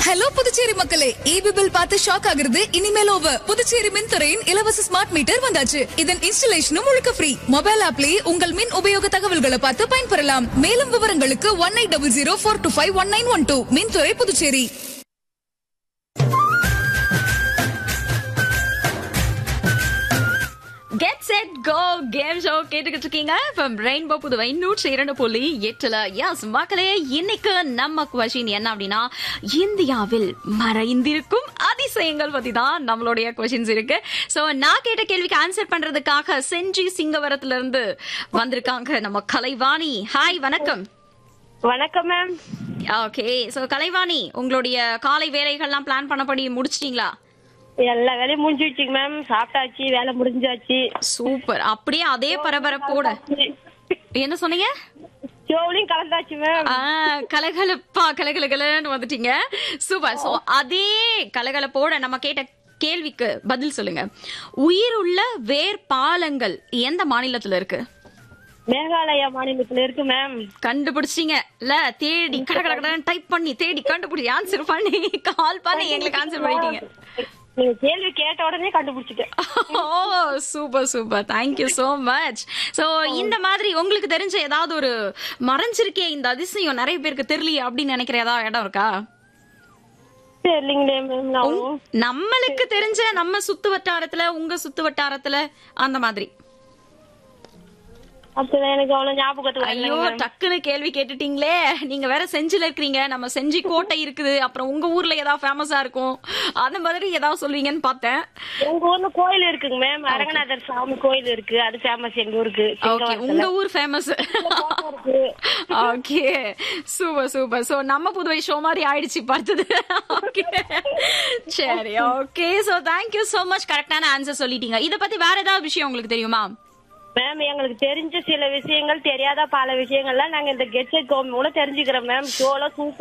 Hello Puducherry மக்களே EB bill பார்த்து shock ஆகுறது இனிமேல் ஓவர் புதுச்சேரி மின்துறையின் இலவச ஸ்மார்ட் மீட்டர் வந்தாச்சு இதன் இன்ஸ்டலேஷனும் முழுக்க ஃப்ரீ மொபைல் ஆப்லயே உங்கள் மின் உபயோக தகவல்களை பார்த்து பயன்பெறலாம் மேலும் விவரங்களுக்கு one eight double zero four two five one nine one two மின்துறை Puducherry get set go game show கேட்டுக்கிட்டு இருக்கீங்க ஃப்ரம் ரெயின்போ புதுவை நூற்றி இரண்டு புள்ளி எட்டுல எஸ் மக்களே இன்னைக்கு நம்ம கொஷின் என்ன அப்படின்னா இந்தியாவில் மறைந்திருக்கும் அதிசயங்கள் பத்தி தான் நம்மளுடைய கொஷின்ஸ் இருக்கு சோ நான் கேட்ட கேள்விக்கு ஆன்சர் பண்றதுக்காக செஞ்சி சிங்கவரத்துல இருந்து வந்திருக்காங்க நம்ம கலைவாணி ஹாய் வணக்கம் வணக்கம் மேம் ஓகே சோ கலைவாணி உங்களுடைய காலை வேலைகள்லாம் பிளான் பண்ணபடி முடிச்சிட்டீங்களா எல்லா வேலையும் முடிஞ்சிடுச்சுங்க மேம் சாப்பிட்டாச்சு வேலை முடிஞ்சாச்சு சூப்பர் அப்படியே அதே பரபரப்போட என்ன சொன்னீங்க ஜோலியும் கலந்தாச்சு மேம் ஆ, கலகலப்பா கலகலகலன்னு வந்துட்டீங்க சூப்பர் சோ அதே கலகலப்போட நம்ம கேட்ட கேள்விக்கு பதில் சொல்லுங்க உயிருள்ள வேர் பாலங்கள் எந்த மாநிலத்துல இருக்கு மேகாலயா மாநிலத்துல இருக்கு மேம் கண்டுபிடிச்சீங்க இல்ல தேடி கட கட கடன்னு டைப் பண்ணி தேடி கண்டுபிடிச்சி ஆன்சர் பண்ணி கால் பண்ணி எங்களுக்கு ஆன்சர் பண்ணிட்டீங்க நீங்க கேள்வி கேட்ட உடனே கண்டுபிடிச்சிட்டேன் ஓ super super thank you so much so இந்த மாதிரி உங்களுக்கு தெரிஞ்ச ஏதாவது ஒரு மறைஞ்சிருக்கே இந்த அதிசயம் நிறைய பேருக்கு தெரியலையே அப்படின்னு நினைக்கிற ஏதாவது இடம் இருக்கா தெரியலீங்களே மேம் நான் நம்மளுக்கு தெரிஞ்ச நம்ம சுத்து வட்டாரத்துல உங்க சுத்து வட்டாரத்துல அந்த மாதிரி அப்பதான் எனக்கு அவ்வளவு ஞாபகத்துக்கு ஐயோ வரல மேம். டக்குன்னு கேள்வி கேட்டுட்டீங்களே நீங்க வேற செஞ்சில இருக்கிறீங்க நம்ம செஞ்சி கோட்டை இருக்குது அப்புறம் உங்க ஊர்ல ஏதாவது ஃபேமஸா இருக்கும் அந்த மாதிரி ஏதாவது சொல்லுவீங்கன்னு பார்த்தேன் எங்க ஊர்ல கோயில் இருக்குங்க மேம் அரங்கநாதர் சாமி கோயில் இருக்கு அது ஃபேமஸ் எங்க ஊருக்கு ஓகே உங்க ஊர் ஃபேமஸ் இருக்கு. ஓகே சூப்பர் சூப்பர் சோ நம்ம புதுவை ஷோ மாதிரி ஆயிடுச்சு பார்த்தது ஓகே சரி okay so thank you so much கரெக்டான ஆன்சர் சொல்லிட்டீங்க இத பத்தி வேற ஏதாவது விஷயம் உங்களுக்கு தெரியுமா மேம் எங்களுக்கு தெரிஞ்ச சில விஷயங்கள் தெரியாத பல விஷயங்கள்லாம் நாங்க இந்த கெட் செட் கோம் மூலம் தெரிஞ்சுக்கிறோம் மேம் ஷோல சூப்பர்